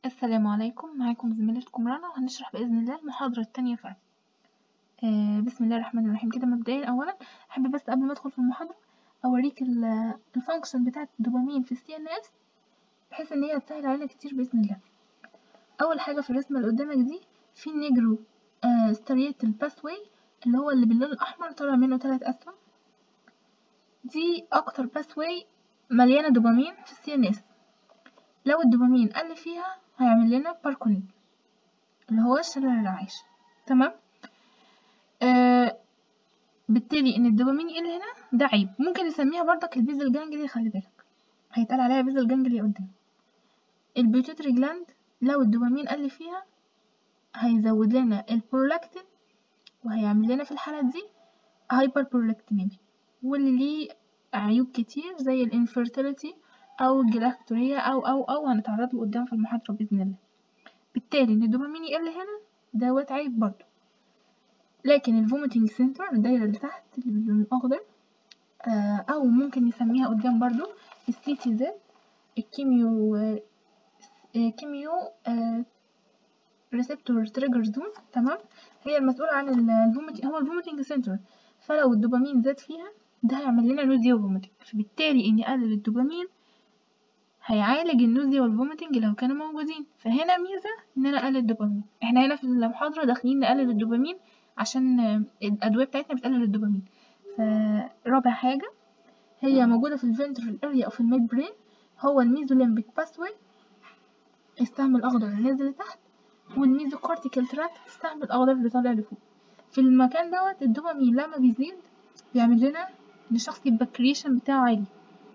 السلام عليكم معاكم زميلتكم رنا وهنشرح بإذن الله المحاضرة التانية فعلا آه بسم الله الرحمن الرحيم كده مبدئيا أولا أحب بس قبل ما أدخل في المحاضرة أوريك الفانكشن بتاعة الدوبامين في السي ان اس بحيث إن هي تسهل علينا كتير بإذن الله أول حاجة في الرسمة اللي قدامك دي في النيجرو آه ستاريت الباثواي اللي هو اللي باللون الأحمر طالع منه تلات أسهم دي أكتر باثواي مليانة دوبامين في السي ان اس لو الدوبامين قل فيها هيعمل لنا باركونين اللي هو الشلل الرعاش تمام آه بالتالي ان الدوبامين يقل هنا ده عيب ممكن نسميها برضك البيزل جانجلي خلي بالك هيتقال عليها بيزل جانجلي قدام البيوتيتري جلاند لو الدوبامين قل فيها هيزود لنا البرولاكتين وهيعمل لنا في الحالة دي هايبر برولاكتينيميا واللي ليه عيوب كتير زي الانفيرتيليتي او الجلاكتورية او او او هنتعرض له قدام في المحاضرة بإذن الله بالتالي ان الدوبامين يقل هنا دوت عيب برضه لكن الفوميتنج سنتر الدايرة اللي تحت اللي باللون الأخضر آه أو ممكن نسميها قدام برضو السي تي زد الكيميو آه كيميو آه ريسبتور تريجر زون تمام هي المسؤولة عن الفوميتنج هو الفوميتنج سنتر فلو الدوبامين زاد فيها ده هيعمل لنا نوزيا وفوميتنج فبالتالي إني أقلل الدوبامين هيعالج النوزيا والفوميتنج لو كانوا موجودين فهنا ميزة إن أنا أقلل الدوبامين احنا هنا في المحاضرة داخلين نقلل الدوبامين عشان الأدوية بتاعتنا بتقلل الدوبامين فرابع حاجة هي موجودة في الفنترال اريا أو في الميد برين هو الميزوليمبيك باثوي السهم الأخضر اللي نازل لتحت والميزو كورتيكال تراكت السهم الأخضر اللي طالع لفوق في المكان دوت الدوبامين لما بيزيد بيعمل لنا إن الشخص يبقى الكريشن بتاعه عالي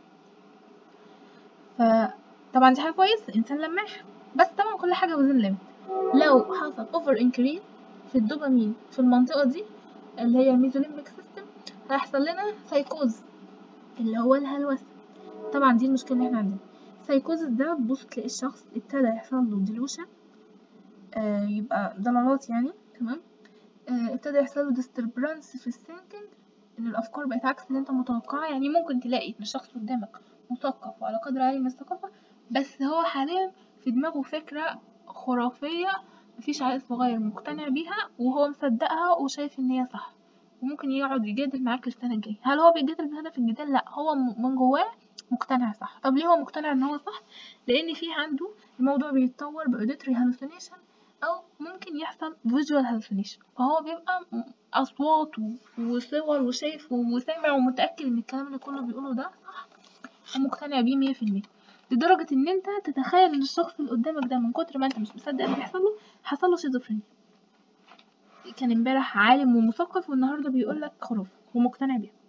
فطبعا دي حاجة كويسة الإنسان لماح بس طبعا كل حاجة وزن ليميت لو حصل اوفر انكريز في الدوبامين في المنطقة دي اللي هي الميزوليمبيك سيستم هيحصل لنا سايكوز اللي هو الهلوسة طبعا دي المشكلة اللي احنا عندنا سايكوز ده تبص تلاقي الشخص ابتدى يحصل له ديلوشن آه يبقى ضلالات يعني تمام آه ابتدى يحصل له ديستربرانس في الثينكينج ان الافكار بقت عكس اللي انت متوقعها يعني ممكن تلاقي ان الشخص قدامك مثقف وعلى قدر عالي من الثقافة بس هو حاليا في دماغه فكرة خرافية مفيش عيل صغير مقتنع بيها وهو مصدقها وشايف ان هي صح وممكن يقعد يجادل معاك السنة الجاية هل هو بيجادل بهدف الجدال لا هو من جواه مقتنع صح طب ليه هو مقتنع ان هو صح لان في عنده الموضوع بيتطور باوديتري هالوسينيشن او ممكن يحصل فيجوال هالوسينيشن فهو بيبقى اصوات وصور وشايف وسامع ومتاكد ان الكلام اللي كله بيقوله ده صح ومقتنع بيه مية في المية لدرجة إن أنت تتخيل إن الشخص اللي قدامك ده من كتر ما أنت مش مصدق اللي بيحصل له حصل له شيزوفرينيا كان امبارح عالم ومثقف والنهاردة بيقولك خرافة ومقتنع بيها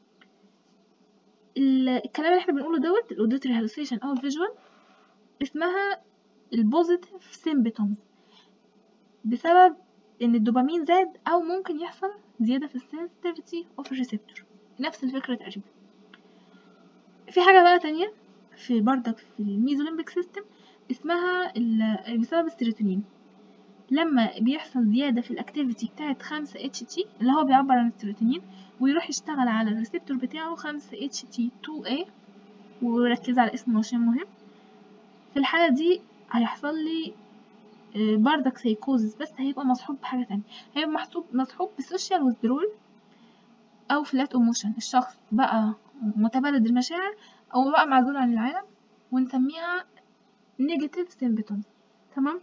الكلام اللي احنا بنقوله دوت الاوديتري هالوسيشن أو الفيجوال اسمها البوزيتيف سيمبتومز بسبب إن الدوبامين زاد أو ممكن يحصل زيادة في السنسيتيفيتي أوف الريسبتور نفس الفكرة تقريبا في حاجة بقى تانية في بردك في الميزوليمبيك سيستم اسمها بسبب السيروتونين لما بيحصل زيادة في الأكتيفيتي بتاعت خمسة اتش تي اللي هو بيعبر عن السيروتونين ويروح يشتغل على الريسبتور بتاعه خمسة اتش تي 2 a وركز على اسمه عشان مهم في الحالة دي هيحصل لي بردك سايكوزس بس هيبقى مصحوب بحاجة تانية هيبقى محسوب مصحوب بسوشيال وذرول أو فلات ايموشن الشخص بقى متبلد المشاعر أو بقى معزول عن العالم ونسميها negative symptoms تمام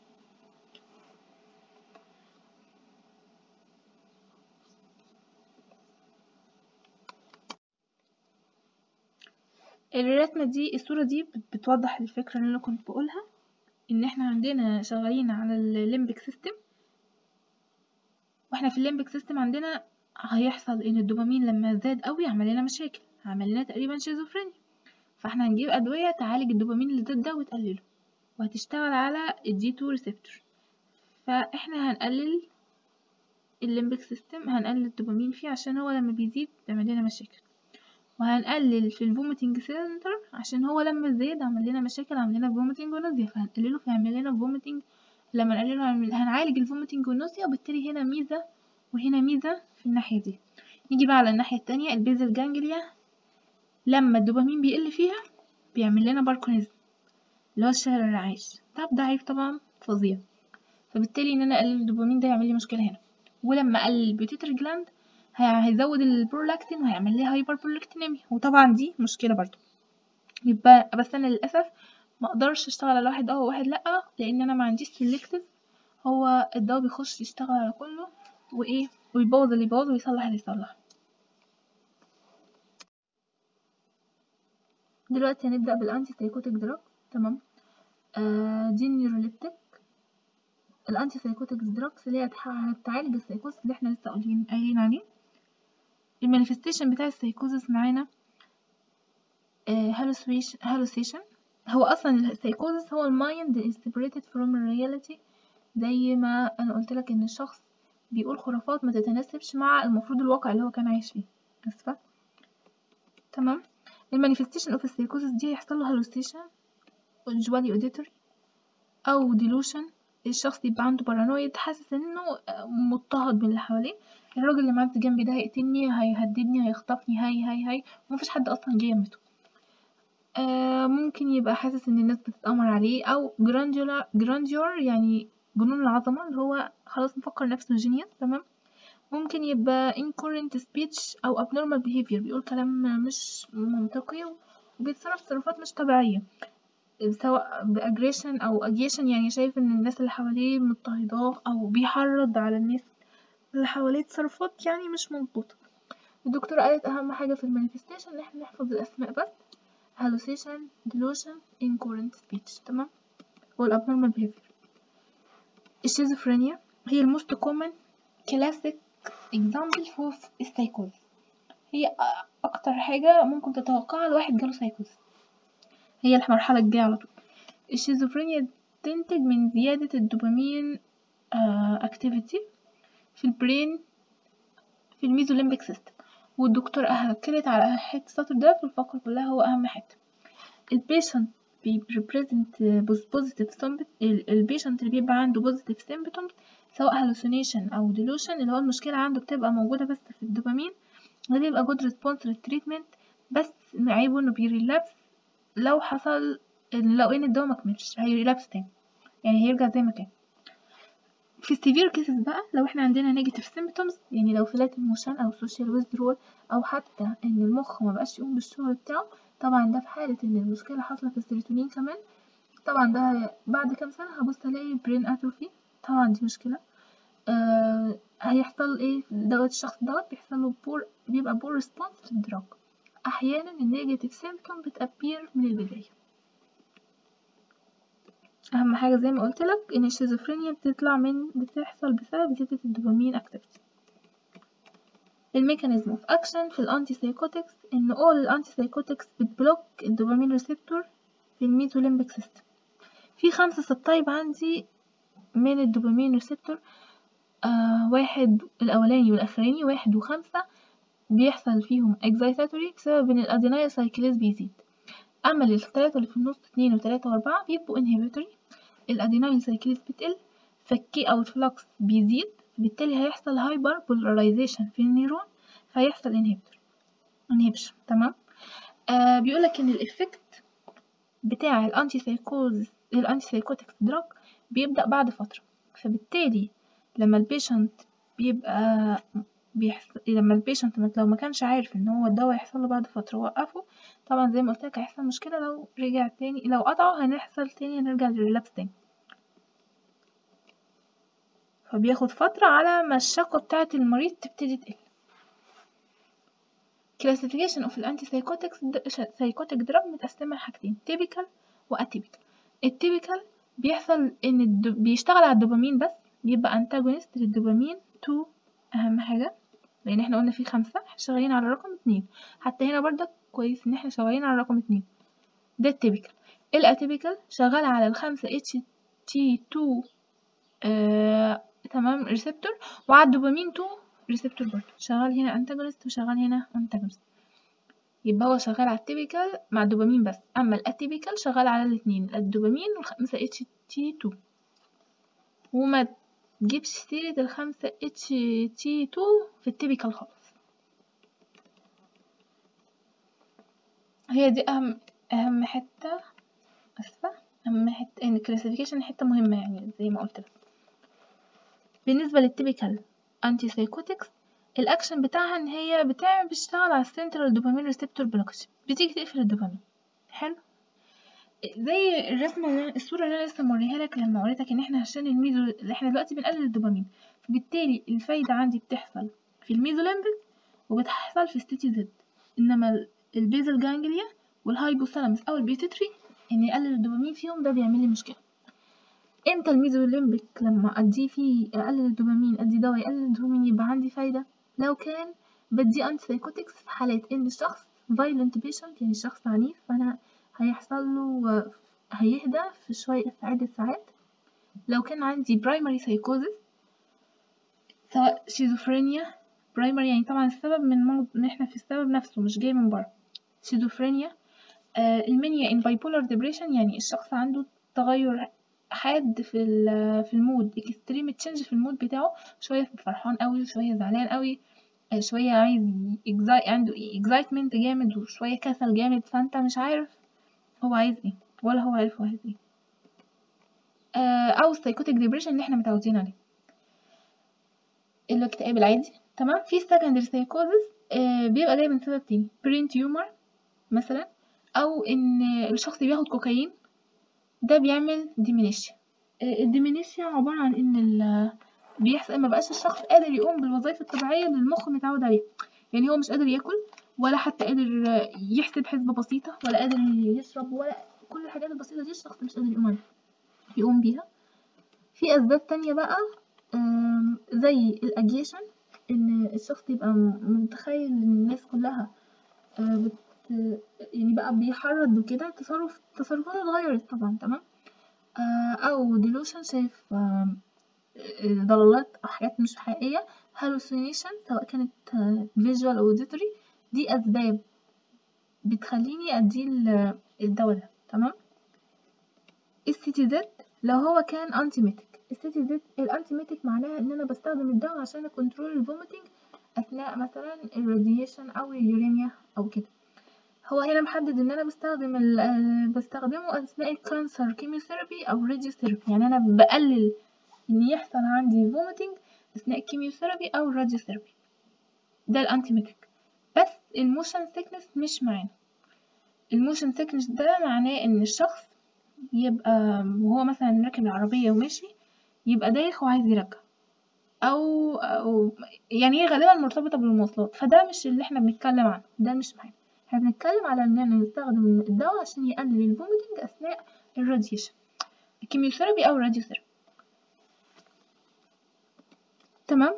الرسمة دي الصورة دي بتوضح الفكرة اللي أنا كنت بقولها إن احنا عندنا شغالين على الليمبيك سيستم واحنا في الليمبيك سيستم عندنا هيحصل ان الدوبامين لما زاد قوي عمل لنا مشاكل عمل لنا تقريبا شيزوفرينيا فاحنا هنجيب ادويه تعالج الدوبامين اللي زاد ده وتقلله وهتشتغل على الدي 2 ريسبتور فاحنا هنقلل الليمبيك سيستم هنقلل الدوبامين فيه عشان هو لما بيزيد بيعمل لنا مشاكل وهنقلل في الفوميتنج سنتر عشان هو لما زاد عمل لنا مشاكل عمل لنا فوميتنج ونوزيا فهنقلله فيعمل لنا فوميتنج لما نقلله هنعالج الفوميتنج والنوزيا وبالتالي هنا ميزه وهنا ميزه في الناحيه دي نيجي بقى على الناحيه التانية البيزل جانجليا لما الدوبامين بيقل فيها بيعمل لنا باركونيزم اللي هو الشهر الرعاش ده ضعيف طبعا فظيع فبالتالي ان انا اقلل الدوبامين ده يعمل لي مشكله هنا ولما اقلل البيتيوتري جلاند هي- هيزود البرولاكتين وهيعمل لي هايبر برولاكتينيميا وطبعا دي مشكله برضو يبقى بس انا للاسف ما اقدرش اشتغل على واحد اه وواحد لا لان انا ما عنديش سيلكتيف هو الدواء بيخش يشتغل على كله وايه ويبوظ اللي يبوظ ويصلح اللي يصلح دلوقتي هنبدأ بالانتي سايكوتيك دراج تمام آه دي نيوروليبتيك الانتي سايكوتيك دراجز اللي هي هتح- هتعالج السايكوز اللي احنا لسه قايلين قايلين عليه المانيفستيشن بتاع السايكوزس معانا هالوسيشن هو اصلا السايكوزس هو المايند is separated from reality زي ما انا قلت لك ان الشخص بيقول خرافات ما تتناسبش مع المفروض الواقع اللي هو كان عايش فيه اسفه تمام المانيفستيشن اوف السايكوزس دي هيحصل له هالوسيشن usually auditory او delusion الشخص يبقى عنده بارانويد حاسس انه مضطهد من اللي حواليه الراجل اللي معدي جنبي ده هيقتلني هيهددني هيخطفني هاي هاي هاي ومفيش حد اصلا جه يمته آه ممكن يبقى حاسس ان الناس بتتأمر عليه او جرانديولا جرانديور يعني جنون العظمة اللي هو خلاص مفكر نفسه جينيوس تمام ممكن يبقى incurrent speech او abnormal behavior بيقول كلام مش منطقي وبيتصرف تصرفات مش طبيعية سواء بأجريشن أو أجيشن يعني شايف إن الناس اللي حواليه مضطهداه أو بيحرض على الناس اللي حواليه تصرفات يعني مش مظبوطة الدكتورة قالت أهم حاجة في المانيفستيشن إن احنا نحفظ الأسماء بس hallucination delusion incurrent speech تمام والabnormal behavior الشيزوفرينيا هي الموست common classic example for psychosis هي أ- أكتر حاجة ممكن تتوقعها لواحد جاله سايكوز هي المرحلة الجاية على طول الشيزوفرينيا تنتج من زيادة الدوبامين اكتيفيتي في البرين في الميزوليمبيك سيستم والدكتور أكدت على حتة السطر ده في الفقرة كلها هو أهم حتة البيشنت بيريبريزنت بوزيتيف البيشنت اللي بيبقى عنده بوزيتيف سيمبتومز سواء هالوسينيشن أو ديلوشن اللي هو المشكلة عنده بتبقى موجودة بس في الدوبامين ده بيبقى جود ريسبونس للتريتمنت بس عيبه انه بيريلابس لو حصل لو ان الدواء مكملش هيريلابس تاني يعني هيرجع زي ما كان في السيفير كيسز بقى لو احنا عندنا نيجاتيف سيمبتومز يعني لو فلات الموشن او سوشيال ويزدرول او حتى ان المخ ما بقاش يقوم بالشغل بتاعه طبعا ده في حالة ان المشكلة حاصلة في السيروتونين كمان طبعا ده بعد كام سنة هبص الاقي برين اتروفي طبعا دي مشكلة آه هيحصل ايه دوت الشخص دوت بيحصل له بور بيبقى بور ريسبونس للدراج احيانا النيجاتيف سيمبتوم بتابير من البداية اهم حاجه زي ما قلت لك ان الشيزوفرينيا بتطلع من بتحصل بسبب زياده الدوبامين اكتيفيتي الميكانيزم اوف اكشن في الانتي سايكوتكس ان اول الانتي سايكوتكس بتبلوك الدوبامين ريسبتور في الميزوليمبيك سيستم في خمسة سبتايب عندي من الدوبامين ريسبتور آه واحد الاولاني والاخراني واحد وخمسة بيحصل فيهم اكزايتاتوري بسبب ان الادينايل سايكليز بيزيد اما الثلاثة اللي في النص اتنين وتلاتة واربعة بيبقوا انهبيتوري الادينايل سايكليز بتقل فالكي او الفلكس بيزيد بالتالي هيحصل هايبر بولاريزيشن في النيرون فيحصل انهبيتور انهبيشن تمام آه بيقولك ان الافكت بتاع الانتي سايكوز الانتي سايكوتكس دراج بيبدأ بعد فترة فبالتالي لما البيشنت بيبقى بيحصل لما البيشنت لو ما كانش عارف ان هو الدواء يحصل له بعد فتره وقفه طبعا زي ما قلت لك هيحصل مشكله لو رجع تاني لو قطعه هنحصل تاني هنرجع للريلابس تاني فبياخد فتره على ما الشكوى بتاعه المريض تبتدي تقل classification of الانتي سايكوتكس سايكوتك دراج متقسمه لحاجتين typical واتيبيكال التيبيكال بيحصل ان الدو... بيشتغل على الدوبامين بس بيبقى انتاجونست للدوبامين 2 اهم حاجه لان احنا قلنا في خمسة احنا شغالين على رقم اتنين حتى هنا برضك كويس ان احنا شغالين على رقم اتنين ده التيبيكال الاتيبيكال شغال على الخمسة اتش تي 2 آه، تمام ريسبتور وعلى الدوبامين 2 ريسبتور برضه شغال هنا انتاجونست وشغال هنا انتاجونست يبقى هو شغال على التيبيكال مع الدوبامين بس اما الاتيبيكال شغال على الاثنين الدوبامين والخمسة اتش تي 2 وما تجيبش سيرة الخمسة اتش تي 2 في التيبيكال خالص هي دي اهم اهم حتة اسفة اهم حته ان الكلاسيفيكيشن حته مهمه يعني زي ما قلت لك بالنسبه للتيبيكال انتي سايكوتكس الاكشن بتاعها ان هي بتعمل بتشتغل على السنترال دوبامين ريسبتور بلوكج بتيجي تقفل الدوبامين حلو زي الرسمه اللي الصوره اللي انا لسه موريها لك لما وريتك ان احنا عشان الميزو اللي احنا دلوقتي بنقلل الدوبامين فبالتالي الفايده عندي بتحصل في الميزوليمبيك وبتحصل في ستيتي زد انما البيزل جانجليا والهايبوثالاموس او البيتيتري ان يقلل الدوبامين فيهم ده بيعمل لي مشكله امتى الميزوليمبيك لما اديه فيه اقلل الدوبامين ادي دواء يقلل الدوبامين يبقى عندي فايده لو كان بدي انتي سايكوتكس في حالات ان الشخص فايلنت بيشنت يعني شخص عنيف فانا هيحصل له هيهدى في شوية في عدة ساعات لو كان عندي برايمري سايكوزس سواء شيزوفرينيا برايمري يعني طبعا السبب من موض... ان احنا في السبب نفسه مش جاي من بره شيزوفرينيا آه المنيا ان بايبولار ديبريشن يعني الشخص عنده تغير حاد في في المود اكستريم تشينج في المود بتاعه شويه فرحان قوي وشويه زعلان قوي آه شويه عايز إكزاي... عنده اكزايتمنت جامد وشويه كسل جامد فانت مش عارف هو عايز ايه ولا هو عارف هو عايز ايه آه او السايكوتيك ديبريشن اللي احنا متعودين عليه الاكتئاب العادي تمام في secondary psychosis آه بيبقى جاي من سبب تاني brain tumor مثلا او ان الشخص بياخد كوكايين ده بيعمل ديمينيشيا آه الديمينيشيا عبارة عن ان بيحصل ما بقاش الشخص قادر يقوم بالوظائف الطبيعية اللي المخ متعود عليها يعني هو مش قادر ياكل ولا حتى قادر يحسب حسبة بسيطة ولا قادر يشرب ولا كل الحاجات البسيطة دي الشخص مش قادر يقوم عليها يقوم بيها في أسباب تانية بقى زي الأجيشن إن الشخص يبقى متخيل إن الناس كلها بت يعني بقى بيحرض وكده تصرف تصرفاته اتغيرت طبعا تمام أو ديلوشن شايف ضلالات أو حاجات مش حقيقية hallucination سواء كانت visual أو auditory دي أسباب بتخليني أدي الدواء ده تمام السيتي زد لو هو كان انتيميتك السيتي زد الانتيميتك معناها ان انا بستخدم الدواء عشان اكنترول الفوميتنج اثناء مثلا الراديشن او اليوريميا او كده هو هنا محدد ان انا بستخدم بستخدمه اثناء الكانسر كيميوثيرابي او راديوثيرابي يعني انا بقلل ان يحصل عندي فوميتنج اثناء الكيميوثيرابي او الراديوثيرابي ده الانتيميتك بس الموشن سيكنس مش معانا الموشن سيكنس ده معناه ان الشخص يبقى وهو مثلا راكب العربية وماشي يبقى دايخ وعايز يرجع أو, أو يعني هي غالبا مرتبطة بالمواصلات فده مش اللي احنا بنتكلم عنه ده مش معانا احنا بنتكلم على اننا نستخدم الدواء عشان يقلل الفوميتنج أثناء الراديشن الكيميوثيرابي أو الراديوثيرابي تمام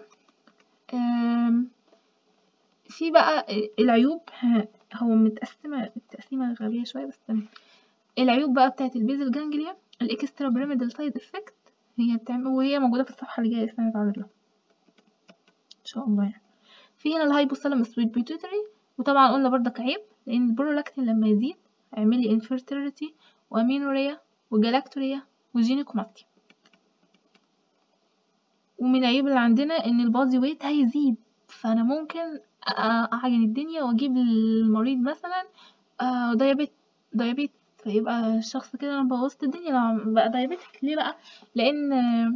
في بقى العيوب هو متقسمة تقسيمة غبية شوية بس تمام العيوب بقى بتاعت البيزل جانجليا الاكسترا بيراميدال سايد افكت هي بتعمل وهي موجودة في الصفحة اللي جاية اسمها نتعرض لها ان شاء الله يعني في هنا الهايبوثالاموس والبيتوتري وطبعا قلنا برضك عيب لان البرولاكتين لما يزيد هيعمل لي انفيرتيليتي وامينوريا وجلاكتوريا وجينيكوماستيا ومن العيوب اللي عندنا ان البادي ويت هيزيد فانا ممكن اعجن الدنيا واجيب المريض مثلا ديابيت ديابيت فيبقى الشخص كده انا بوظت الدنيا لما بقى دايابيتك ليه بقى لان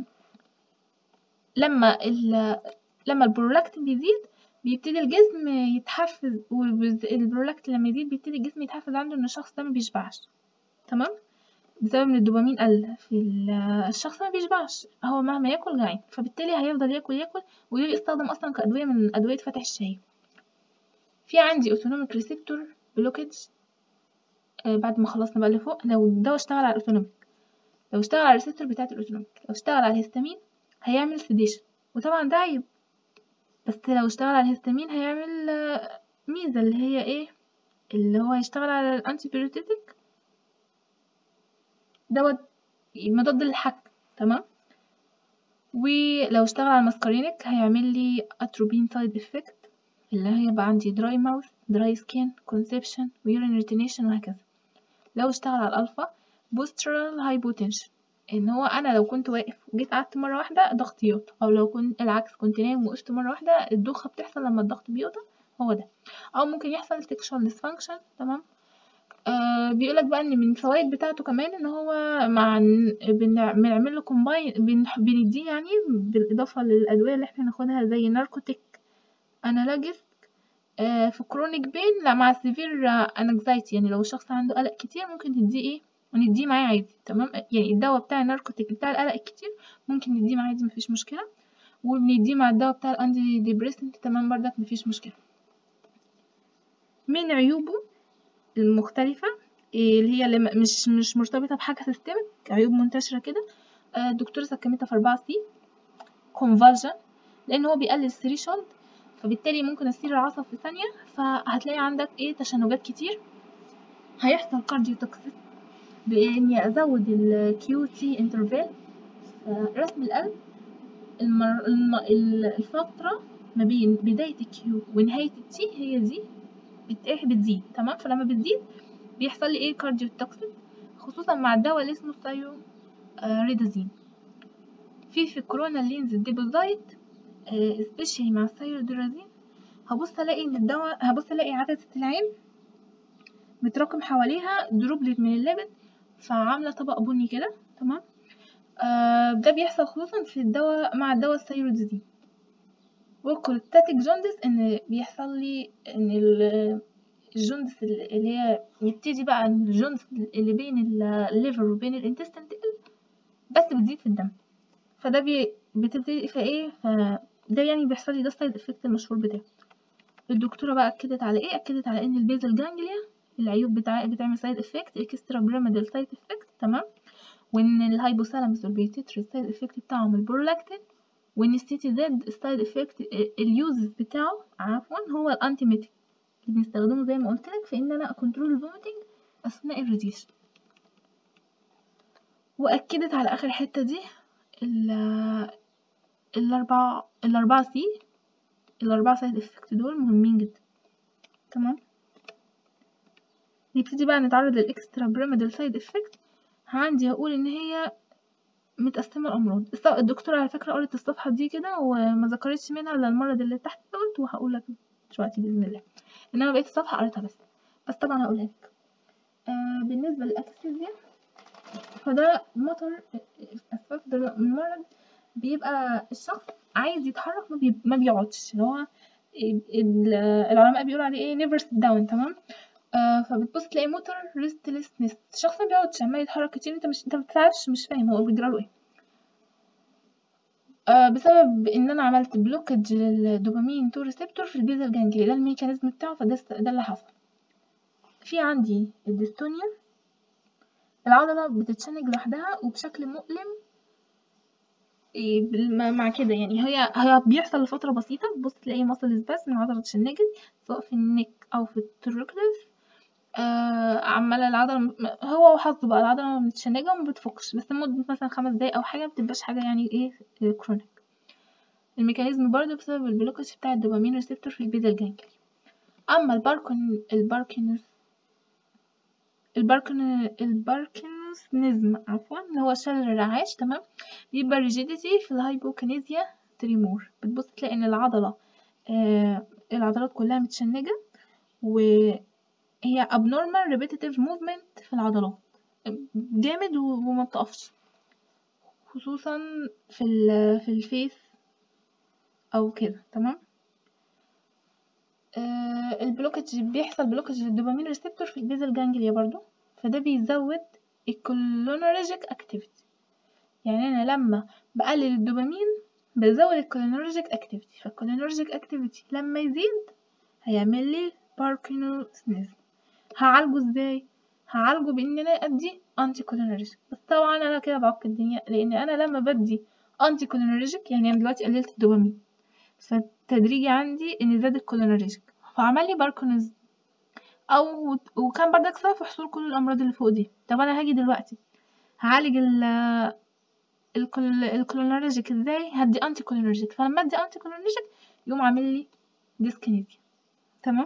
لما ال لما البرولاكتين بيزيد بيبتدي الجسم يتحفز والبرولاكتين لما يزيد بيبتدي الجسم يتحفز عنده ان الشخص ده ما بيشبعش تمام بسبب ان الدوبامين قل في الشخص ما بيشبعش هو مهما ياكل جعان فبالتالي هيفضل ياكل ياكل ويستخدم اصلا كادويه من ادويه فتح الشهيه في عندي اوتونوميك ريسبتور بلوكج بعد ما خلصنا بقى اللي فوق لو الدواء اشتغل على الاوتونوميك لو اشتغل على الريسبتور بتاعت الاوتونوميك لو اشتغل على الهستامين هيعمل سيديشن وطبعا ده عيب بس لو اشتغل على الهستامين هيعمل ميزة اللي هي ايه اللي هو يشتغل على الانتي بيروتيتك دوت مضاد للحك تمام ولو اشتغل على الماسكارينيك هيعمل لي اتروبين سايد افكت اللي هي بقى عندي دراي ماوث دراي سكين كونسبشن ويورين ريتينيشن وهكذا لو اشتغل على الالفا بوسترال هايبوتنشن ان هو انا لو كنت واقف وجيت قعدت مره واحده ضغطي يوطى او لو كنت العكس كنت نايم وقفت مره واحده الدوخه بتحصل لما الضغط بيوطى هو ده او ممكن يحصل سيكشوال ديسفانكشن تمام آه بيقولك بقى ان من الفوائد بتاعته كمان ان هو مع بنع- بنعمل له كومباين بنديه يعني بالاضافه للادويه اللي احنا هناخدها زي ناركوتيك انالاجيس آه في كرونيك بين لا مع سيفير انكزايتي يعني لو الشخص عنده قلق كتير ممكن تديه ايه نديه معاه عادي تمام يعني الدواء بتاع الناركوتيك بتاع القلق الكتير ممكن نديه معاه عادي مفيش مشكله وبنديه مع الدواء بتاع الانتي ديبريسنت تمام بردك مفيش مشكله من عيوبه المختلفة إيه اللي هي اللي م- مش مش مرتبطة بحاجة سيستمك عيوب منتشرة كده آه، الدكتورة سكمتها في أربعة سي convulsion لأن هو بيقلل الثريشولد فبالتالي ممكن يصير العصب في ثانية فهتلاقي عندك ايه تشنجات كتير هيحصل كارديو توكسيس بإني أزود ال QT interval آه، رسم القلب المر... الم... ال- الفترة ما بين بداية الكيو ونهاية التي هي دي بت... إيه بتزيد تمام فلما بتزيد بيحصل لي ايه كارديو توكسيس خصوصا مع الدواء اللي اسمه ثايو آه، ريدازين في في كورونا لينز ديبوزايت سبيشالي مع الثايرودرازين هبص الاقي ان الدواء هبص الاقي عدسة العين متراكم حواليها دروبلت من اللبن فعاملة طبق بني كده تمام آه ده بيحصل خصوصا في الدواء مع الدواء الثايرودازين والكوليستاتيك جوندس ان بيحصل لي ان ال- الجوندس اللي هي يبتدي بقى إن الجوندس اللي بين ال- الليفر وبين الانتستين تقل بس بتزيد في الدم فده بي بتبتدي فايه فده يعني بيحصل لي ده السايد افكت المشهور بتاعه الدكتورة بقى أكدت على ايه أكدت على ان البيزل جانجليا العيوب بتاع بتعمل سايد افكت اكسترا بيراميدال سايد افكت تمام وان الهايبوثالاموس والبيتيتري السايد افكت بتاعهم البرولاكتين وان السيتي زد السايد افكت اليوزز بتاعه عفوا هو الانتيميتيك اللي بنستخدمه زي ما قلت لك في ان انا اكنترول الفوميتنج اثناء الراديشن واكدت على اخر حته دي ال- الاربعه الاربعه سي الاربعه سايد افكت دول مهمين جدا تمام نبتدي بقى نتعرض للاكسترا بيراميدال سايد افكت عندي هقول ان هي متقسمة الأمراض الص- الدكتورة على فكرة قرت الصفحة دي كده وما ذكرتش منها إلا المرض اللي تحت دوت وهقول لك دلوقتي بإذن الله إنما بقيت الصفحة قريتها بس بس طبعا هقولها لك آه بالنسبة للأكسيزيا فده مطر أسباب ده المرض بيبقى الشخص عايز يتحرك ما, بي... ما بيقعدش اللي هو ال- العلماء بيقولوا عليه ايه never sit down تمام آه فبتبص تلاقي موتور ريستلسنس الشخص ما بيقعدش عمال يتحرك كتير انت مش انت ما بتتعبش مش فاهم هو بيجراله ايه آه بسبب ان انا عملت بلوكج للدوبامين تو ريسبتور في البيزل جانجلي ده الميكانيزم بتاعه فده است- ده اللي حصل في عندي الديستونيا العضلة بتتشنج لوحدها وبشكل مؤلم إيه بالم- مع كده يعني هي هي بيحصل لفترة بسيطة بص تلاقي مصل سباس من عضلة اتشنجت سواء في النك أو في التروكلس آه عمالة العضلة م- هو وحظه بقى العضلة متشنجة وما بتفكش بس لمدة مثلا خمس دقايق أو حاجة مبتبقاش حاجة يعني ايه كرونيك الميكانيزم برضه بسبب البلوكج بتاع الدوبامين ريسبتور في البيزل جانجلي أما الباركون الباركنز الباركن الباركنسنزم عفوا اللي هو شلل الرعاش تمام بيبقى ريجيديتي في الهايبوكينيزيا تريمور بتبص تلاقي ان العضلة آه العضلات كلها متشنجة وهي abnormal repetitive movement في العضلات جامد و- وما بتقفش خصوصا في ال في الفيس او كده تمام آه البلوكج بيحصل بلوكج للدوبامين ريسبتور في البيزل جانجليا برضو فده بيزود الكولونرجيك اكتيفيتي يعني انا لما بقلل الدوبامين بزود الكولينرجيك اكتيفيتي فالكولينرجيك اكتيفيتي لما يزيد هيعمل لي باركنسونيزم هعالجه ازاي هعالجه بان انا ادي انتي كولينرجيك بس طبعا انا كده بعك الدنيا لان انا لما بدي انتي كولينرجيك يعني انا دلوقتي قللت الدوبامين فالتدريجي عندي ان زاد الكولينرجيك فعمل لي باركنسونيزم او وكان برضك سبب في حصول كل الامراض اللي فوق دي طب انا هاجي دلوقتي هعالج ال الكل الكولينرجيك ازاي هدي انتي كولينرجيك فلما ادي انتي كولينرجيك يقوم عامل لي ديسكينيزيا تمام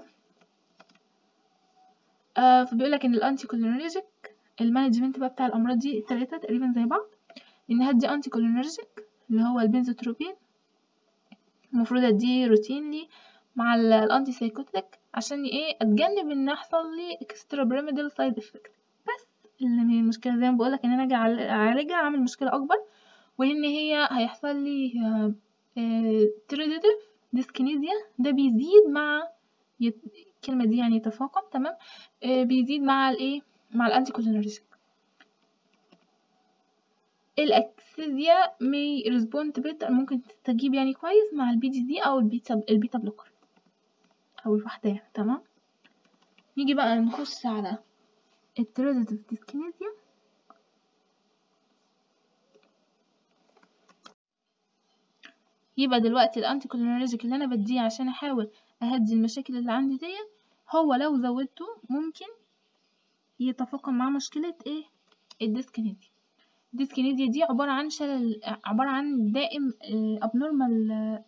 آه فبيقول لك ان الانتي كولينرجيك المانجمنت بقى بتاع الامراض دي التلاتة تقريبا زي بعض ان هدي انتي كولينرجيك اللي هو البنزوتروبين المفروض اديه روتينلي مع ال- الانتي سايكوتيك عشان ايه اتجنب ان يحصل لي اكسترا بيراميدال سايد افكت بس اللي هي المشكله زي ما بقولك ان انا اجي أعال- اعالجها اعمل مشكله اكبر وان هي هيحصل لي تريديتيف ديسكينيزيا ده بيزيد مع يت... الكلمه دي يعني يتفاقم تمام آه، بيزيد مع الايه مع الانتي كولينرجيك الاكسيزيا may respond better ممكن تستجيب يعني كويس مع البي دي دي او البيتا البيتا بلوكر او الوحدة تمام نيجي بقى نخش على التريديتيف ديسكينيزيا يبقى دلوقتي الانتي كولينرجيك اللي انا بديه عشان احاول اهدي المشاكل اللي عندي ديت هو لو زودته ممكن يتفاقم مع مشكلة ايه الديسكينيزيا الديسكينيزيا دي عبارة عن شلل عبارة عن دائم ابنورمال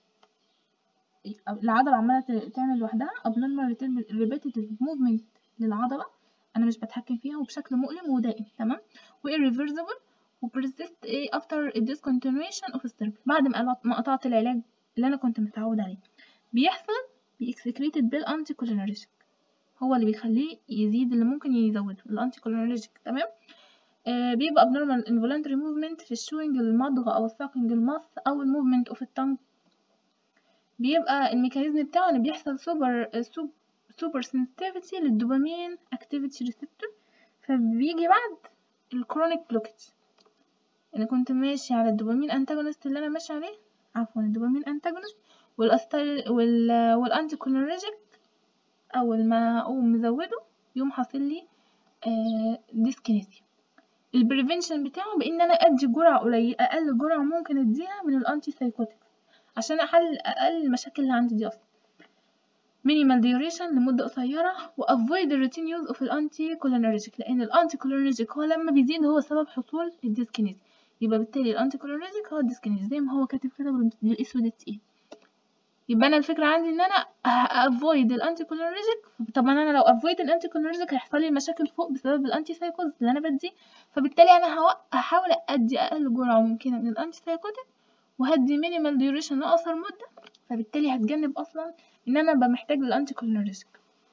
العضلة عمالة ت- تعمل لوحدها abnormal repetitive movement للعضلة أنا مش بتحكم فيها وبشكل مؤلم ودائم تمام و irreversible و persist إيه after a discontinuation of therapy بعد ما قلعت- ما قطعت العلاج اللي أنا كنت متعود عليه بيحصل بإكسكريتد بالأنتيكولينرجيك هو اللي بيخليه يزيد اللي ممكن يزوده الأنتيكولينرجيك تمام آه بيبقى abnormal involuntary movement في الشوينج المضغ أو الساكنج المص أو الموفمنت of التنج بيبقى الميكانيزم بتاعه ان بيحصل سوبر سوب سوبر سنسيتيفيتي للدوبامين اكتيفيتي ريسبتور فبيجي بعد الكرونيك بلوكج انا كنت ماشي على الدوبامين انتاجونست اللي انا ماشي عليه عفوا الدوبامين انتاجونست والاستايل وال والانتي كولينرجيك اول ما اقوم مزوده يقوم حاصل لي آه ديسكينيزيا البريفنشن بتاعه بان انا ادي جرعه قليله اقل جرعه ممكن اديها من الانتي سايكوتيك عشان احل اقل المشاكل اللي عندي دي اصلا minimal duration لمدة قصيرة و avoid the routine use of الانتي كولينرجيك لأن الانتي كولينرجيك هو لما بيزيد هو سبب حصول الديسكينيزي يبقى بالتالي الانتي كولينرجيك هو الديسكينيزي زي ما هو كاتب كده بال- بالاسود التقيل يبقى انا الفكرة عندي ان انا avoid الانتي كولينرجيك طبعا انا لو avoid الانتي كولينرجيك هيحصل لي مشاكل فوق بسبب الانتي سايكوز اللي انا بديه فبالتالي انا هو- هحاول ادي اقل جرعة ممكنة من الانتي سايكوتيك وهدي مينيمال ديوريشن لأقصر مدة فبالتالي هتجنب أصلا إن أنا أبقى محتاج للأنتي كولينرجيك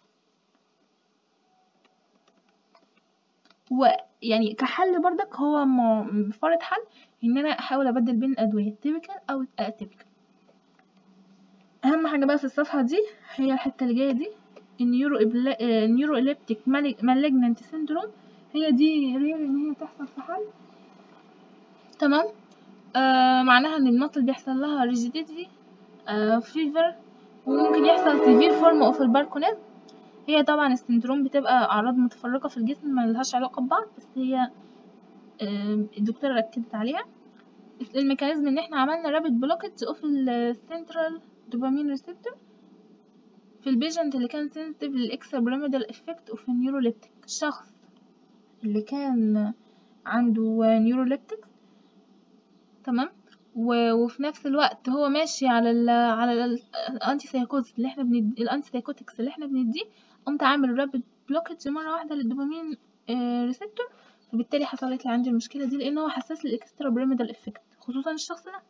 ويعني كحل برضك هو م- فرض حل إن أنا أحاول أبدل بين الأدوية التيبيكال أو الأتيبيكال أهم حاجة بقى في الصفحة دي هي الحتة اللي جاية دي النيورو النيورو إليبتيك مالجنانت سيندروم هي دي رير إن هي تحصل في حل تمام آه معناها ان المصل بيحصل لها ريجيديتي آه فيفر وممكن يحصل سيفير فورم اوف الباركونيزم هي طبعا السندروم بتبقى اعراض متفرقه في الجسم ما لهاش علاقه ببعض بس هي آه الدكتوره ركزت عليها الميكانيزم ان احنا عملنا رابid بلوكج اوف السنترال دوبامين ريسبتور في البيشنت اللي كان سنسيتيف للاكسترا بيراميدال افكت اوف النيوروليبتيك الشخص اللي كان عنده نيوروليبتيك تمام و... وفي نفس الوقت هو ماشي على ال على الانتي سايكوز اللي احنا بندي الانتي سايكوتكس اللي احنا بنديه قمت عامل رابid بلوكج مره واحده للدوبامين آه ريسبتور فبالتالي حصلت لي عندي المشكله دي لان هو حساس للاكسترا بيراميدال افكت خصوصا الشخص ده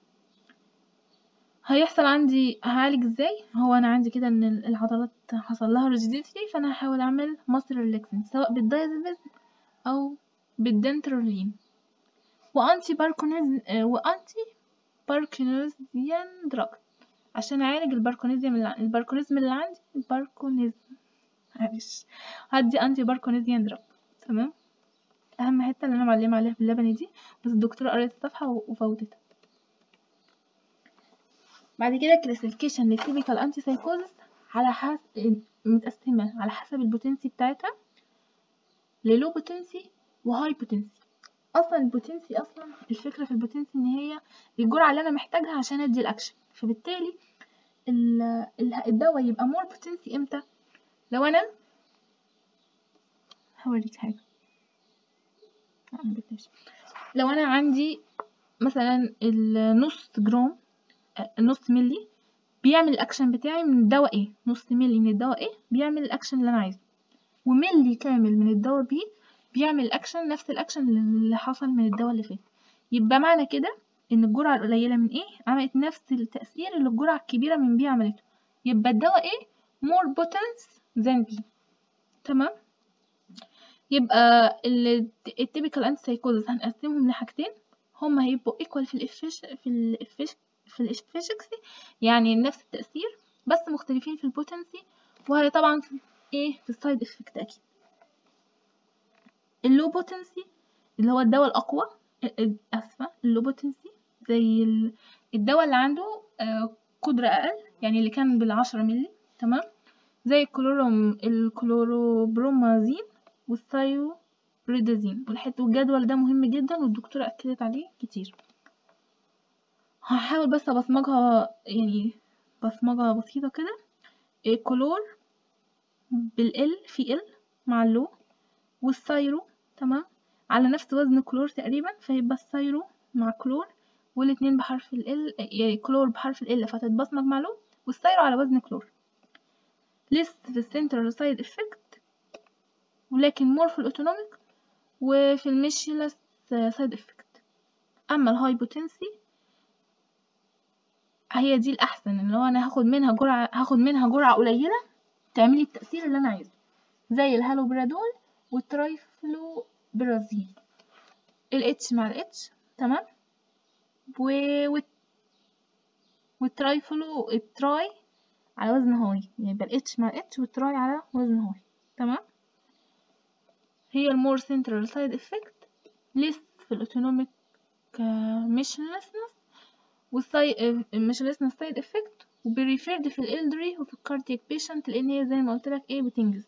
هيحصل عندي هعالج ازاي هو انا عندي كده ان العضلات حصل لها ريجيديتي فانا هحاول اعمل ماسل ريلاكسنج سواء بالدايزابيزم او بالدنترولين وانتي باركونيزم آه وانتي باركونيزيان دراج عشان اعالج الباركونيزم اللي الباركونيزم اللي عندي الباركونيزم معلش هدي انتي باركونيزيان دراج تمام اهم حته اللي انا معلمه عليها باللبني دي بس الدكتوره قريت الصفحه وفوتتها بعد كده كلاسيفيكيشن للتيبيكال انتي سايكوزس على حسب متقسمه على حسب البوتنسي بتاعتها للو بوتنسي وهاي بوتنسي اصلا البوتنسي اصلا الفكره في البوتنسي ان هي الجرعه اللي انا محتاجها عشان ادي الاكشن فبالتالي الدواء يبقى مور بوتنسي امتى لو انا هوريك حاجه لو انا عندي مثلا النص جرام نص ملي بيعمل الاكشن بتاعي من الدواء ايه نص ملي من الدواء ايه بيعمل الاكشن اللي انا عايزه وملي كامل من الدواء بي بيعمل الاكشن نفس الاكشن اللي حصل من الدواء اللي فات يبقى معنى كده ان الجرعه القليله من ايه عملت نفس التاثير اللي الجرعه الكبيره من بي عملته يبقى الدواء ايه more potent than B تمام يبقى التيبيكال انتي سايكوزس هنقسمهم لحاجتين هما هيبقوا ايكوال في الافيش في الافيش في الافيشكسي يعني نفس التأثير بس مختلفين في البوتنسي وهي طبعا في ايه في السايد افكت اكيد اللو بوتنسي اللي هو الدواء الاقوى اسفه اللو بوتنسي زي الدواء اللي عنده قدرة اقل يعني اللي كان بالعشرة ملي تمام زي الكلوروم الكلوروبرومازين والثايوريدازين والحته والجدول ده مهم جدا والدكتورة اكدت عليه كتير هحاول بس ابصمجها يعني بصمجة بسيطة كده الكلور بالال في ال مع اللو والثايرو تمام على نفس وزن كلور تقريبا فيبقى الثايرو مع كلور والاتنين بحرف ال يعني كلور بحرف ال فتتبصمج مع لو والثايرو على وزن كلور لسه في السنترال سايد افكت ولكن مور في الاوتونوميك وفي الميشيلس سايد افكت اما الهايبوتنسي هي دي الاحسن اللي هو انا هاخد منها جرعه هاخد منها جرعه قليله تعملي التاثير اللي انا عايزه زي الهالوبرادول والترايفلو برازيل الاتش مع الاتش تمام و والترايفلو التراي على وزن هاي يبقى الاتش مع الاتش والتراي على وزن هاي تمام هي المور سنترال سايد افكت ليس في الاوتونوميك ميشنلسنس والساي ميشنلسنس سايد افكت وبريفيرد في الالدري وفي الكاردياك بيشنت لان هي زي ما قلت لك ايه بتنجز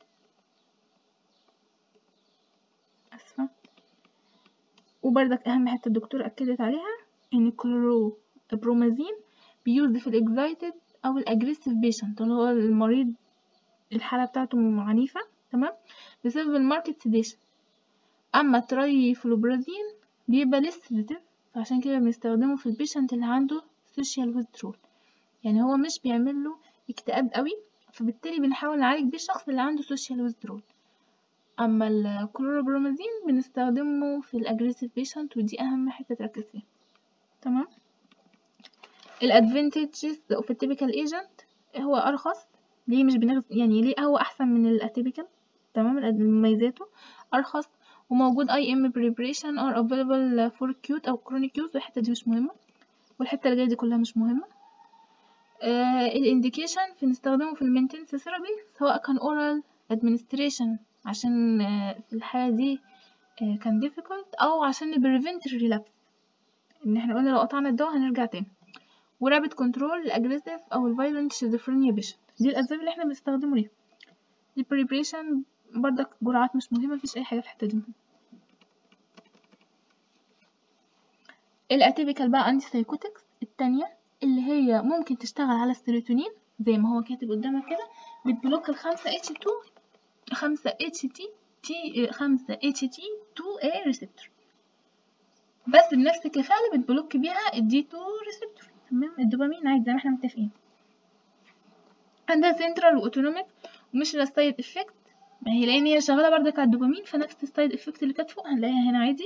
اسفه وبرضك اهم حته الدكتور اكدت عليها ان الكلورو برومازين بيوز في الاكزايتد او الاجريسيف بيشنت اللي هو المريض الحاله بتاعته عنيفه تمام بسبب الماركت سيديشن اما الترايفلوبرازين بيبقى لسه سيديتيف فعشان كده بنستخدمه في البيشنت اللي عنده سوشيال ويزدرول يعني هو مش بيعمل له اكتئاب قوي فبالتالي بنحاول نعالج بيه الشخص اللي عنده سوشيال ويزدرول اما الكلوروبرومازين بنستخدمه في الاجريسيف بيشنت ودي اهم حته تركز فيها تمام الادفانتجز اوف التيبيكال ايجنت هو ارخص ليه مش بنغز يعني ليه هو احسن من الاتيبيكال تمام مميزاته ارخص وموجود اي ام بريبريشن ار افيلبل فور كيوت او كرونيك يوز والحته دي مش مهمه والحته اللي جايه دي كلها مش مهمه آه الانديكيشن في نستخدمه في المينتنس ثيرابي سواء كان اورال ادمنستريشن عشان آه في الحاله دي آه كان difficult او عشان نبريفنت الريلابس ان احنا قلنا لو قطعنا الدواء هنرجع تاني ورابط كنترول الاجريسيف او الفايلنت شيزوفرينيا بيشنت دي الاسباب اللي احنا بنستخدمه ليها البريبريشن برضك جرعات مش مهمه مفيش اي حاجه في الحته دي الاتيبيكال بقى انتي سايكوتكس التانية اللي هي ممكن تشتغل على السيروتونين زي ما هو كاتب قدامك كده بتبلوك الخمسة اتش 2 خمسة اتش تي تي خمسة اتش تي 2 اي ريسبتور بس بنفس الكفاءة اللي بتبلوك بيها الدي 2 ريسبتور تمام الدوبامين عادي زي ما احنا متفقين عندها سنترال واوتونوميك ومش السايد افكت ما هي لان هي شغاله بردك على الدوبامين فنفس السايد افكت اللي كانت فوق هنلاقيها هنا عادي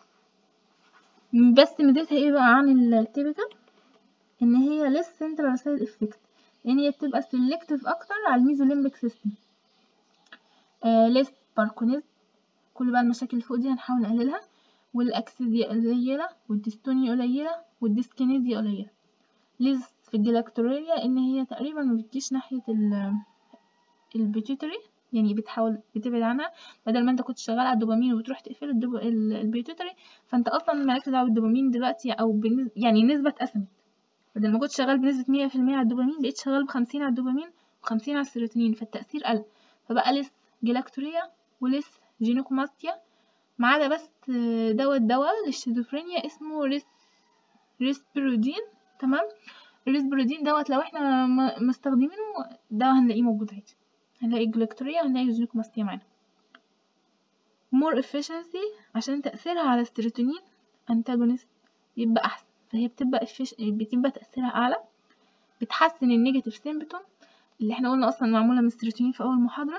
بس ميزتها ايه بقى عن التيبيكال ان هي ليس سنترال سايد افكت لان هي بتبقى سيلكتيف اكتر على الميزوليمبيك سيستم آه ليس باركونيزم كل بقى المشاكل اللي فوق دي هنحاول نقللها والاكسيديا قليله والديستونيا قليله والديسكينيزيا قليله ليز في الجلاكتوريا ان هي تقريبا ما بتجيش ناحيه البيتيوتري يعني بتحاول بتبعد عنها بدل ما انت كنت شغال على الدوبامين وبتروح تقفل الدوب... البيتيوتري فانت اصلا مالكش دعوه بالدوبامين دلوقتي او بنز... يعني نسبه اتقسمت بدل ما كنت شغال بنسبه مية في المية على الدوبامين بقيت شغال بخمسين على الدوبامين وخمسين على السيروتونين فالتأثير قل فبقى لس جلاكتوريا ولس جينوكوماستيا ما عدا بس دواء الدواء للشيزوفرينيا اسمه ريس ريسبيرودين تمام الريسبيرودين دوت لو احنا مستخدمينه ده هنلاقيه موجود عادي هنلاقي جلاكتوريا وهنلاقي جينوكوماستيا معانا more efficiency عشان تأثيرها على السيروتونين antagonist يبقى أحسن فهي بتبقى إفش... بتبقى تأثيرها أعلى بتحسن النيجاتيف سيمبتوم اللي احنا قلنا أصلا معمولة من السيروتونين في أول محاضرة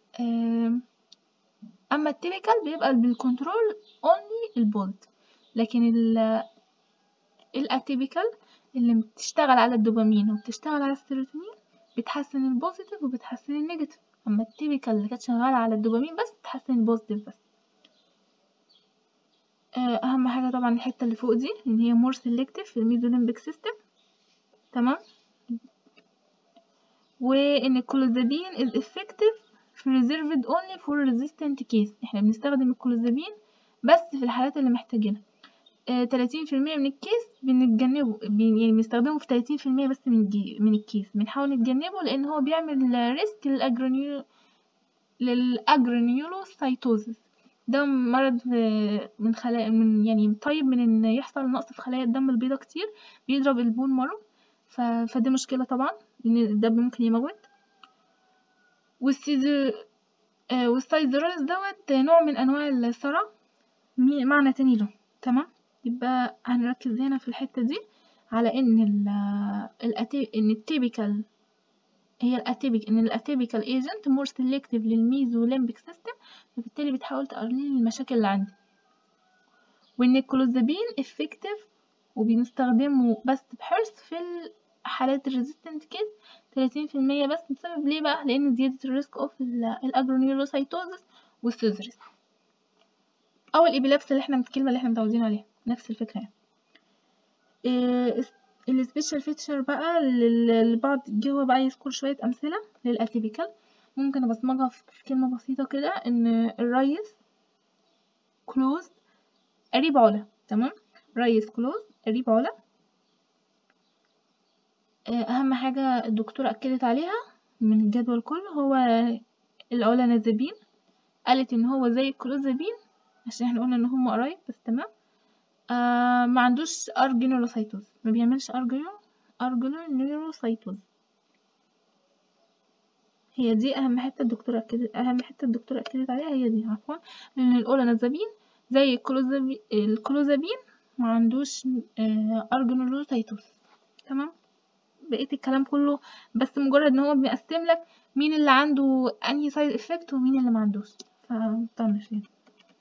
أما التيبيكال بيبقى بالكنترول only البولد لكن ال الاتيبيكال اللي بتشتغل على الدوبامين وبتشتغل على السيروتونين بتحسن البوزيتيف وبتحسن النيجاتيف اما التيبيكال اللي كانت شغالة على الدوبامين بس بتحسن البوزيتيف بس آه، اهم حاجة طبعا الحتة اللي فوق دي ان هي more selective في الميزوليمبيك سيستم تمام وان الكلوزابين is effective في reserved only for resistant case احنا بنستخدم الكلوزابين بس في الحالات اللي محتاجينها تلاتين في المية من الكيس بنتجنبه بن- يعني بنستخدمه في تلاتين في المية بس من الجي من الكيس بنحاول نتجنبه لأن هو بيعمل ريسك للأجرانيو للأجرانيولوسايتوزيس ده مرض آه، من خلايا من يعني طيب من إن يحصل نقص في خلايا الدم البيضاء كتير بيضرب البون مارو ف... فدي مشكلة طبعا لأن الدم ممكن يموت والسيزر آه، والسايزرالس دوت نوع من أنواع الصرع مي- معنى تاني له تمام يبقى هنركز هنا في الحتة دي على ان ال الأتي... ان التيبيكال هي الاتيبيك ان الاتيبيكال ايجنت مور سيلكتيف للميزوليمبيك سيستم فبالتالي بتحاول تقلل المشاكل اللي عندي وان الكلوزابين افكتيف وبنستخدمه بس بحرص في حالات الريزيستنت كيس 30% بس بسبب ليه بقى لان زيادة الريسك اوف الاجرونيولوسايتوزس والسيزرس او الابيلابس اللي احنا الكلمة اللي احنا متعودين عليها نفس الفكرة يعني إيه السبيشال فيتشر بقى لل- البعض جوه بقى يذكر شوية أمثلة للأتيبيكال ممكن أبصمجها في كلمة بسيطة كده إن الريس كلوز قريب علا تمام ريس كلوز قريب علا آه، أهم حاجة الدكتورة أكدت عليها من الجدول كله هو الأولانازابين قالت إن هو زي الكلوزابين عشان احنا قلنا إن هما قرايب بس تمام آه ما عندوش ارجينولوسايتوز ما بيعملش ارجينو ارجينولوسايتوز هي دي اهم حته الدكتوره اكدت اهم حته الدكتوره اكدت عليها هي دي عفوا لان الاولانازابين زي الكلوزابين الكلوزابين ما عندوش آه ارجينولوسايتوز تمام بقيه الكلام كله بس مجرد ان هو بيقسم لك مين اللي عنده انهي سايد افكت ومين اللي ما عندوش فمطنش يعني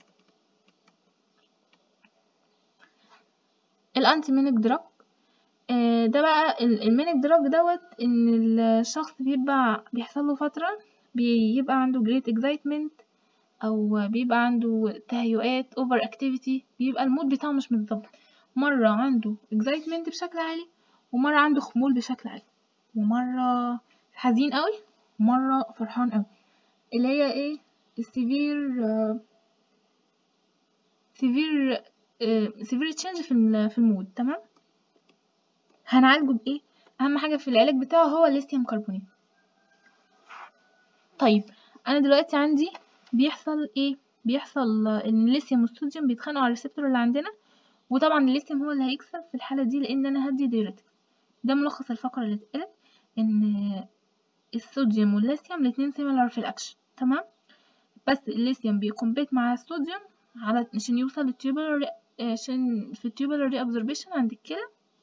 الانتي مينيك دراج آه، ده بقى ال- المينيك دراج دوت ان الشخص بيبقى بيحصل له فتره بيبقى عنده great excitement او بيبقى عنده تهيؤات over activity بيبقى المود بتاعه مش متظبط مره عنده excitement بشكل عالي ومره عنده خمول بشكل عالي ومره حزين قوي ومره فرحان قوي اللي هي ايه السيفير سيفير سيفير تشينج في ال- في المود تمام هنعالجه بايه اهم حاجه في العلاج بتاعه هو الليثيوم كربونات طيب انا دلوقتي عندي بيحصل ايه بيحصل ان الليثيوم والصوديوم بيتخانقوا على الريسبتور اللي عندنا وطبعا الليثيوم هو اللي هيكسب في الحاله دي لان انا هدي دايرتك ده ملخص الفقره اللي اتقالت ان الصوديوم والليثيوم الاتنين سيميلار في الاكشن تمام بس الليثيوم بيكمبيت مع الصوديوم على عشان يوصل للتيوبولار عشان في التيوبولار ري ابزوربيشن عند الكلى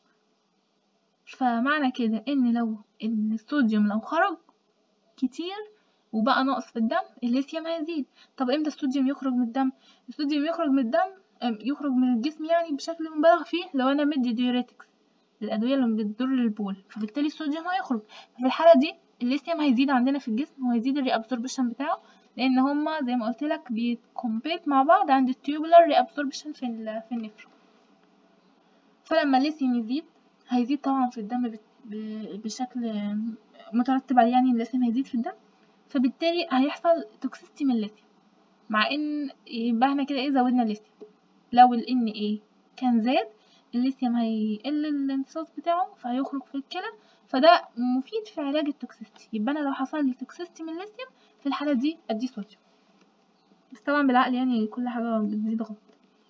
فمعنى كده ان لو ان الصوديوم لو خرج كتير وبقى ناقص في الدم الليثيوم هيزيد طب امتى الصوديوم يخرج من الدم الصوديوم يخرج من الدم أم، يخرج من الجسم يعني بشكل مبالغ فيه لو انا مدي ديوريتكس الادويه اللي بتضر البول فبالتالي الصوديوم هيخرج في الحاله دي الليثيوم هيزيد عندنا في الجسم وهيزيد الري ابزوربشن بتاعه لان هما زي ما قلت لك بيكمبيت مع بعض عند التيوبولار ري ابزوربشن في ال- في النفر فلما الليثيوم يزيد هيزيد طبعا في الدم بت- ب- بشكل مترتب عليه يعني الليثيوم هيزيد في الدم فبالتالي هيحصل توكسيستي من الليثيوم مع ان يبقى احنا كده ايه زودنا الليثيوم لو ال Na كان زاد الليثيوم هيقل الامتصاص بتاعه فهيخرج في الكلى فده مفيد في علاج التوكسيستي يبقى انا لو حصل لي توكسيستي من الليثيوم في الحالة دي اديه صوديوم بس طبعا بالعقل يعني كل حاجة بتزيد غلط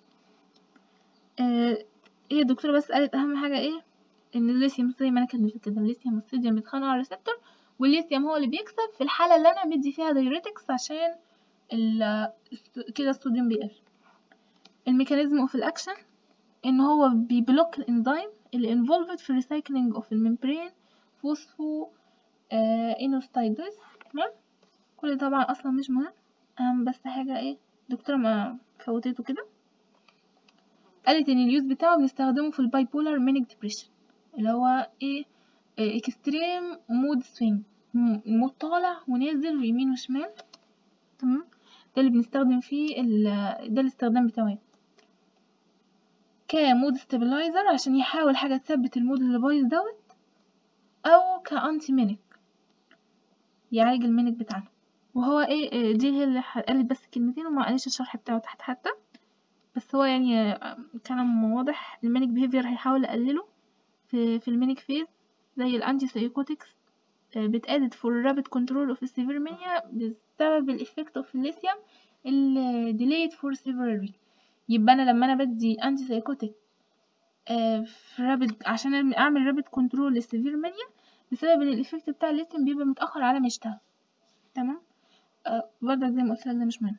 آه هي الدكتورة بس قالت اهم حاجة ايه ان الليثيوم زي ما انا كاتبه كده الليثيوم والصوديوم بيتخانقوا على الريسبتور والليثيوم هو اللي بيكسب في الحالة اللي انا بدي فيها دايوريتكس عشان ال- كده الصوديوم بيقل الميكانيزم اوف الاكشن ان هو بيبلوك الانزيم اللي انفولفد في الريسايكلينج اوف الممبرين فوسفو آه انوستايدس تمام كل ده طبعا اصلا مش مهم اهم بس حاجه ايه دكتوره ما فوتته كده قالت ان اليوز بتاعه بنستخدمه في الباي بولار مانيك ديبريشن اللي هو ايه اكستريم مود سوينج مود طالع ونازل ويمين وشمال تمام ده اللي بنستخدم فيه ال- ده الاستخدام بتاعه كمود ستابلايزر عشان يحاول حاجة تثبت المود اللي بايظ دوت أو كأنتي مينيك يعالج المينيك بتاعنا وهو ايه آه، دي هي اللي ح- قالت بس كلمتين وما قالش الشرح بتاعه تحت حتى بس هو يعني آه، كلام واضح المينيك بيهيفير هيحاول يقلله في في المينيك فيز زي الانتي سايكوتكس بتأدد فور رابid كنترول اوف السيفير مانيا بسبب الافكت اوف الليثيوم اللي delayed for several weeks يبقى انا لما انا بدي انتي سايكوتك في رابد عشان اعمل رابد كنترول للسيفير مانيا بسبب ان الافكت بتاع الليثيوم بيبقى متاخر على ما يشتغل تمام آه برضك زي ما قلت لك ده مش مهم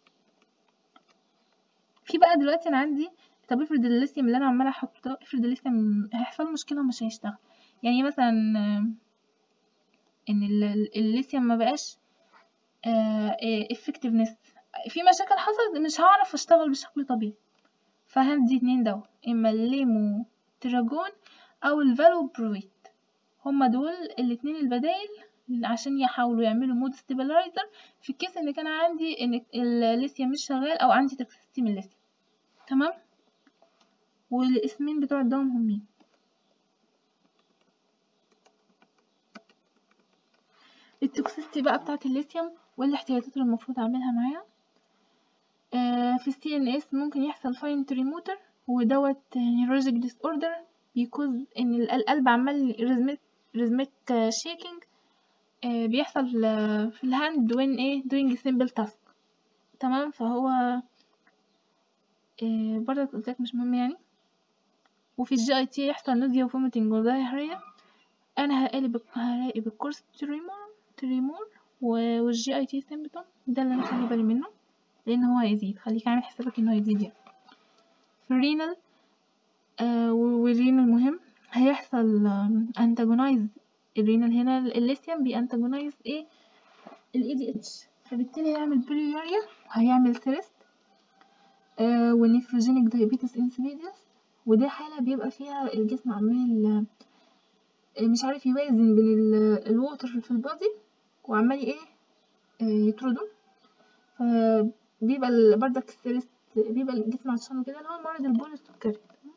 في بقى دلوقتي انا عندي طب افرض الليثيوم اللي انا عماله احطه ده افرض الليثيوم هيحصل له مشكله ومش هيشتغل يعني مثلا آه، ان ال- ال- الليثيوم ما بقاش effectiveness في مشاكل حصلت مش هعرف اشتغل بشكل طبيعي فهدي اتنين دواء اما الليمو تراجون او الفالو برويت هما دول الاتنين البدايل عشان يحاولوا يعملوا مود ستابلايزر في الكيس ان كان عندي ان الليثيوم مش شغال او عندي توكسيستي من الليثيوم تمام والاسمين بتوع الدواء مهمين التوكسيستي بقى بتاعة الليثيوم والاحتياطات اللي المفروض اعملها معاها آه في السي ان اس ممكن يحصل فاين تريموتر ودوت نيورولوجيك ديس اوردر بيكوز ان ال- القلب عمال ريزميك ريزميك شيكينج بيحصل آه، في الهاند وين ايه doing simple task تمام فهو آه برضه قلت لك مش مهم يعني وفي الجي اي تي يحصل نوزيا وفوميتنج ودايريا انا هقلب هراقب الكورس تريمور تريمور و- والجي اي تي سيمبتوم ده اللي انا خلي بالي منه لان هو هيزيد خليك عامل حسابك انه هيزيد يعني في الرينال آه والرينال مهم هيحصل انتاجونايز الرينال هنا الليثيوم بيانتاجونايز ايه الاي دي اتش فبالتالي هيعمل بوليوريا وهيعمل سيرست آه ونيفروجينيك دايابيتس انسيبيديوس وده حالة بيبقى فيها الجسم عمال آه، مش عارف يوازن بين ال- الووتر في البادي وعمال ايه آه، يطرده فبيبقى ال- بردك السيرست بيبقى الجسم عطشان وكده اللي هو مرض البول السكري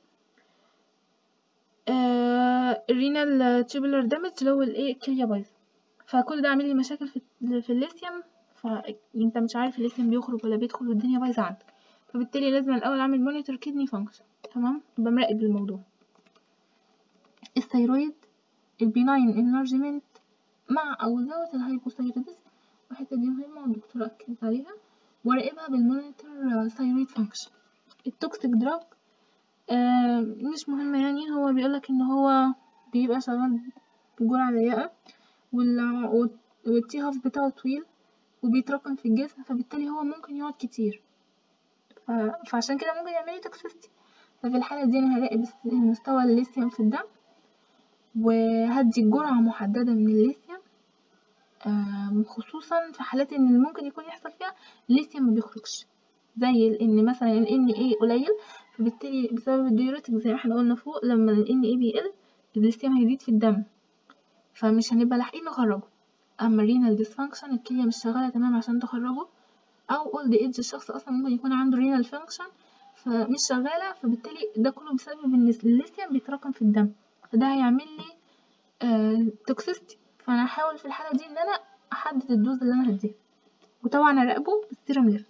آه الرينال تيوبولار دامج اللي هو الايه الكلية بايظة فكل ده عامل لي مشاكل في في الليثيوم فانت مش عارف الليثيوم بيخرج ولا بيدخل والدنيا بايظة عندك فبالتالي لازم الاول اعمل مونيتور كدني فانكشن تمام ابقى مراقب الموضوع الثيرويد البيناين انلارجمنت مع او without الهايبوثايروديزم الحتة دي مهمة والدكتورة أكدت عليها وراقبها بالمونيتور ثايرويد فانكشن التوكسيك دراج آه مش مهم يعني هو بيقولك ان هو بيبقى شغال بجرعة ضيقة وال- والتي هاف بتاعه طويل وبيتراكم في الجسم فبالتالي هو ممكن يقعد كتير ف... فعشان كده ممكن يعملي توكسيستي ففي الحالة دي أنا هراقب الس- مستوى الليثيوم في الدم وهدي جرعة محددة من الليثيوم آم، خصوصا في حالات ان اللي ممكن يكون يحصل فيها الليثيوم ما بيخرجش زي ان مثلا ال Na قليل فبالتالي بسبب الديوريتك زي ما احنا قلنا فوق لما ال Na بيقل الليثيوم هيزيد في الدم فمش هنبقى لاحقين نخرجه اما الرينال ديسفانكشن الكلية مش شغالة تمام عشان تخرجه او اولد ايدج الشخص اصلا ممكن يكون عنده رينال فانكشن فمش شغالة فبالتالي ده كله بسبب ان الليثيوم بيتراكم في الدم فده هيعمل لي آه توكسيستي فانا هحاول في الحالة دي ان انا احدد الدوز اللي انا هديها وطبعا اراقبه بالسيرم ليفل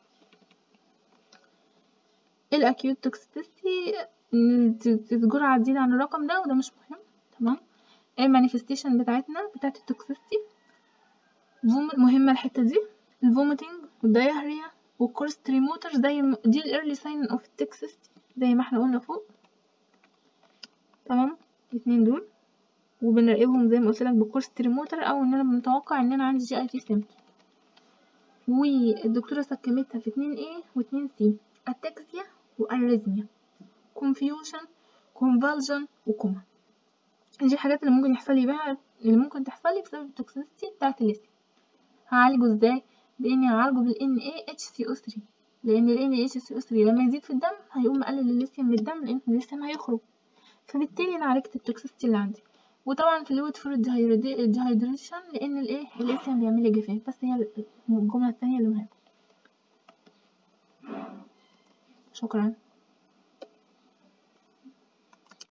الاكيوت توكسيستي الجرعة تزيد عن الرقم ده وده مش مهم تمام المانيفستيشن بتاعتنا بتاعت التوكسيستي فوم- مهمة الحتة دي الفوميتنج والدايهريا والكورس تريموتر زي ما- دي الايرلي ساين اوف التوكسيستي زي ما احنا قلنا فوق تمام الاتنين دول وبنراقبهم زي ما قلت لك بالكورس تريموتر او ان انا متوقع ان انا عندي جي اي تي سيمتوم والدكتورة سكمتها في اتنين A واتنين C اتاكسيا واريزميا confusion convulsion وكوما دي الحاجات اللي ممكن يحصل لي بها اللي ممكن تحصل لي بسبب التوكسيستي بتاعة الليثيوم هعالجه ازاي باني هعالجه بال NaHCO3 لان ال NaHCO3 لما يزيد في الدم هيقوم مقلل الليثيوم من الدم لان الليثيوم هيخرج فبالتالي انا عالجت التوكسيستي اللي عندي وطبعا فلويد فور الديهايدريشن لان الايه الاسم بيعمل لي جفاف بس هي الجمله الثانيه اللي مهمه شكرا